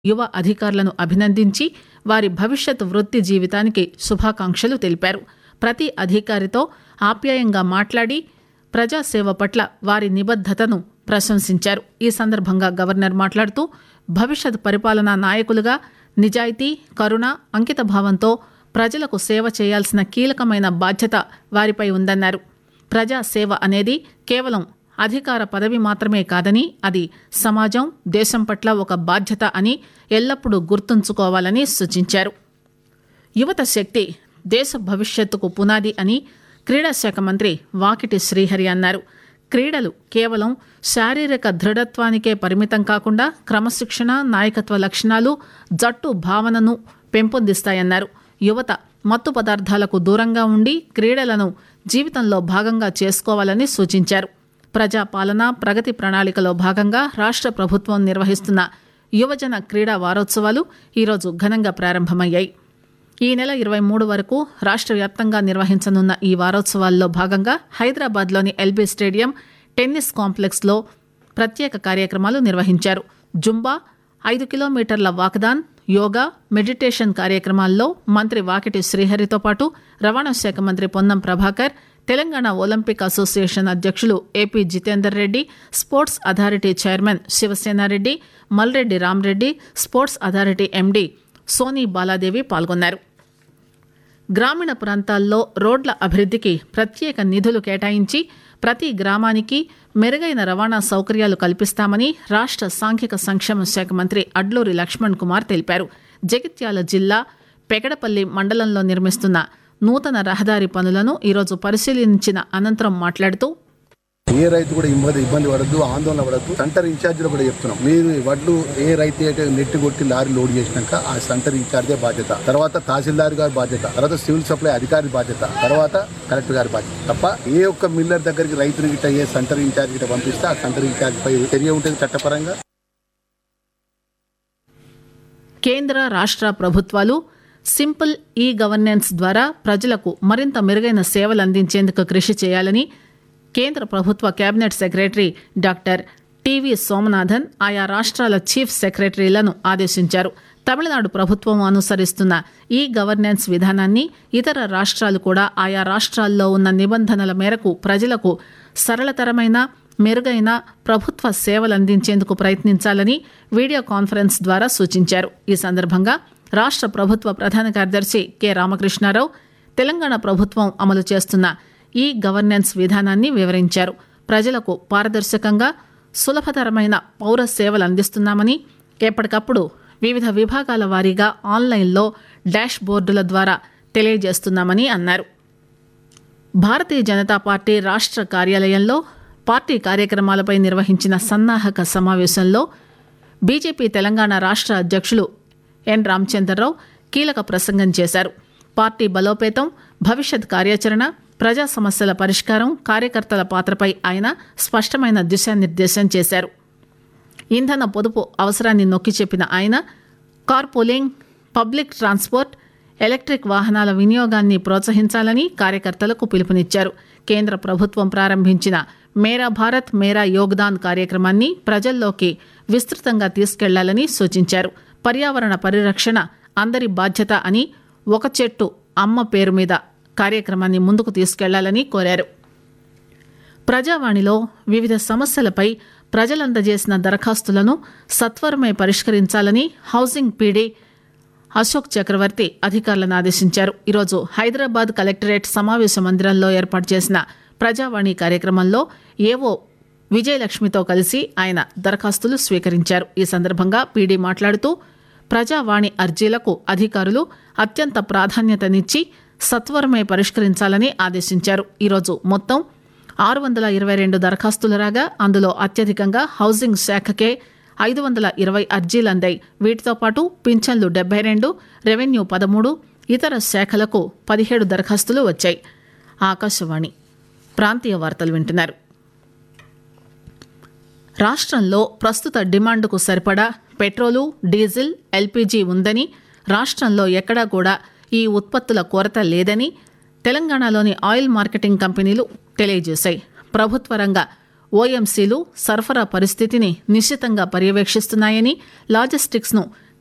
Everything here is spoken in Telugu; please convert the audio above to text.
యువ అధికారులను అభినందించి వారి భవిష్యత్ వృత్తి జీవితానికి శుభాకాంక్షలు తెలిపారు ప్రతి అధికారితో ఆప్యాయంగా మాట్లాడి ప్రజాసేవ పట్ల వారి నిబద్దతను ప్రశంసించారు ఈ సందర్భంగా గవర్నర్ మాట్లాడుతూ భవిష్యత్ పరిపాలనా నాయకులుగా నిజాయితీ కరుణ అంకితభావంతో ప్రజలకు సేవ చేయాల్సిన కీలకమైన బాధ్యత వారిపై ఉందన్నారు ప్రజాసేవ అనేది కేవలం అధికార పదవి మాత్రమే కాదని అది సమాజం దేశం పట్ల ఒక బాధ్యత అని ఎల్లప్పుడూ గుర్తుంచుకోవాలని సూచించారు యువత శక్తి దేశ భవిష్యత్తుకు పునాది అని క్రీడా శాఖ మంత్రి వాకిటి శ్రీహరి అన్నారు క్రీడలు కేవలం శారీరక దృఢత్వానికే పరిమితం కాకుండా క్రమశిక్షణ నాయకత్వ లక్షణాలు జట్టు భావనను పెంపొందిస్తాయన్నారు యువత మత్తు పదార్థాలకు దూరంగా ఉండి క్రీడలను జీవితంలో భాగంగా చేసుకోవాలని సూచించారు ప్రజాపాలన ప్రగతి ప్రణాళికలో భాగంగా రాష్ట్ర ప్రభుత్వం నిర్వహిస్తున్న యువజన క్రీడా వారోత్సవాలు ఈరోజు ఘనంగా ప్రారంభమయ్యాయి ఈ నెల ఇరవై మూడు వరకు రాష్ట్ర వ్యాప్తంగా నిర్వహించనున్న ఈ వారోత్సవాల్లో భాగంగా హైదరాబాద్లోని ఎల్బీ స్టేడియం టెన్నిస్ కాంప్లెక్స్లో ప్రత్యేక కార్యక్రమాలు నిర్వహించారు జుంబా ఐదు కిలోమీటర్ల వాకదాన్ యోగా మెడిటేషన్ కార్యక్రమాల్లో మంత్రి వాకిటి శ్రీహరితో పాటు రవాణా శాఖ మంత్రి పొన్నం ప్రభాకర్ తెలంగాణ ఒలింపిక్ అసోసియేషన్ అధ్యక్షులు AP Jithender Reddy sports authority chairman Sivasenareddy Malreddy Ramreddy sports authority MD Soni Baladevi పాల్గొన్నారు గ్రామీణ ప్రాంతాల్లో రోడ్ల అభివృద్ధికి ప్రత్యేక నిధులు కేటాయించి ప్రతి గ్రామానికి మెరుగైన రవాణా సౌకర్యాలు కల్పిస్తామని రాష్ట్ర సాంఘిక సంక్షేమ శాఖ మంత్రి అడ్లూరి లక్ష్మణ్ కుమార్ తెలిపారు జగిత్యాల జిల్లా పెగడపల్లి మండలంలో నిర్మిస్తున్న నూతన రహదారి పనులను ఈరోజు పరిశీలించిన అనంతరం మాట్లాడుతూ ఏ రైతు కూడా ఇబ్బంది ఇబ్బంది పడద్దు ఆందోళన పడద్దు సెంటర్ ఇన్ఛార్జీలో కూడా చెప్తున్నాం మీరు ఈ వడ్లు ఏ రైతు అయితే నెట్టి కొట్టి లారీ లోడ్ చేసినాక ఆ సెంటర్ ఇన్ఛార్జే బాధ్యత తర్వాత తహసీల్దార్ గారి బాధ్యత తర్వాత సివిల్ సప్లై అధికారి బాధ్యత తర్వాత కలెక్టర్ గారి బాధ్యత తప్ప ఏ ఒక్క మిల్లర్ దగ్గరికి రైతుని గిట్ట ఏ సెంటర్ ఇన్ఛార్జ్ గిట్ట పంపిస్తే ఆ సెంటర్ ఇన్ఛార్జ్ పై చర్య ఉంటుంది చట్టపరంగా కేంద్ర రాష్ట్ర ప్రభుత్వాలు సింపుల్ ఈ గవర్నెన్స్ ద్వారా ప్రజలకు మరింత మెరుగైన సేవలు అందించేందుకు కృషి చేయాలని కేంద్ర ప్రభుత్వ cabinet secretary doctor TV Somanathan ఆయా రాష్ట్రాల చీఫ్ సెక్రటరీలను ఆదేశించారు తమిళనాడు ప్రభుత్వం అనుసరిస్తున్న ఈ గవర్నెన్స్ విధానాన్ని ఇతర రాష్ట్రాలు కూడా ఆయా రాష్ట్రాల్లో ఉన్న నిబంధనల మేరకు ప్రజలకు సరళతరమైన మెరుగైన ప్రభుత్వ సేవలు అందించేందుకు ప్రయత్నించాలని వీడియో కాన్ఫరెన్స్ ద్వారా సూచించారు ఈ సందర్భంగా రాష్ట్ర ప్రభుత్వ ప్రధాన కార్యదర్శి కె రామకృష్ణారావు తెలంగాణ ప్రభుత్వం అమలు చేస్తున్న ఈ గవర్నెన్స్ విధానాన్ని వివరించారు ప్రజలకు పారదర్శకంగా సులభతరమైన పౌర సేవలు అందిస్తున్నామని ఎప్పటికప్పుడు వివిధ విభాగాల వారీగా ఆన్లైన్లో డాష్ బోర్డుల ద్వారా తెలియజేస్తున్నామని అన్నారు భారతీయ జనతా పార్టీ రాష్ట్ర కార్యాలయంలో పార్టీ కార్యక్రమాలపై నిర్వహించిన సన్నాహక సమావేశంలో బీజేపీ తెలంగాణ రాష్ట్ర అధ్యక్షులు ఎన్ రామచంద్రరావు కీలక ప్రసంగం చేశారు పార్టీ బలోపేతం భవిష్యత్ కార్యాచరణ ప్రజా సమస్యల పరిష్కారం కార్యకర్తల పాత్రపై ఆయన స్పష్టమైన దిశానిర్దేశం చేశారు ఇంధన పొదుపు అవసరాన్ని నొక్కి చెప్పిన ఆయన car pooling public transport electric వాహనాల వినియోగాన్ని ప్రోత్సహించాలని కార్యకర్తలకు పిలుపునిచ్చారు కేంద్ర ప్రభుత్వం ప్రారంభించిన మేరా భారత్ మేరా యోగ్దాన్ కార్యక్రమాన్ని ప్రజల్లోకి విస్తృతంగా తీసుకెళ్లాలని సూచించారు పర్యావరణ పరిరక్షణ అందరి బాధ్యత అని ఒక చెట్టు అమ్మ పేరు మీద కార్యక్రమాన్ని ముందుకు తీసుకెళ్లాలని కోరారు ప్రజావాణిలో వివిధ సమస్యలపై ప్రజలందజేసిన దరఖాస్తులను సత్వరమే పరిష్కరించాలని హౌసింగ్ పీడీ అశోక్ చక్రవర్తి అధికారులను ఆదేశించారు ఈరోజు హైదరాబాద్ కలెక్టరేట్ సమావేశ మందిరంలో ఏర్పాటు చేసిన ప్రజావాణి కార్యక్రమంలో ఏవో విజయలక్ష్మితో కలిసి ఆయన దరఖాస్తులు స్వీకరించారు ఈ సందర్భంగా పీడీ మాట్లాడుతూ ప్రజావాణి అర్జీలకు అధికారులు అత్యంత ప్రాధాన్యతనిచ్చి సత్వరమే పరిష్కరించాలని ఆదేశించారు ఈరోజు మొత్తం ఆరు వందల ఇరవై రెండు దరఖాస్తులు రాగా అందులో అత్యధికంగా హౌసింగ్ శాఖకే ఐదు వందల ఇరవై అర్జీలు అందాయి వీటితో పాటు పింఛన్లు డెబ్బై రెండు రెవెన్యూ పదమూడు ఇతర శాఖలకు పదిహేడు దరఖాస్తులు వచ్చాయి ఆకాశవాణి ప్రాంతీయ వార్తలు వింటున్నారు రాష్ట్రంలో ప్రస్తుత డిమాండ్కు సరిపడా పెట్రోలు డీజిల్ ఎల్పీజీ ఉందని రాష్ట్రంలో ఎక్కడా కూడా ఈ ఉత్పత్తుల కొరత లేదని తెలంగాణలోని ఆయిల్ మార్కెటింగ్ కంపెనీలు తెలియజేశాయి ప్రభుత్వ రంగ ఓఎంసీలు సరఫరా పరిస్థితిని నిశ్చితంగా పర్యవేక్షిస్తున్నాయని లాజిస్టిక్స్ను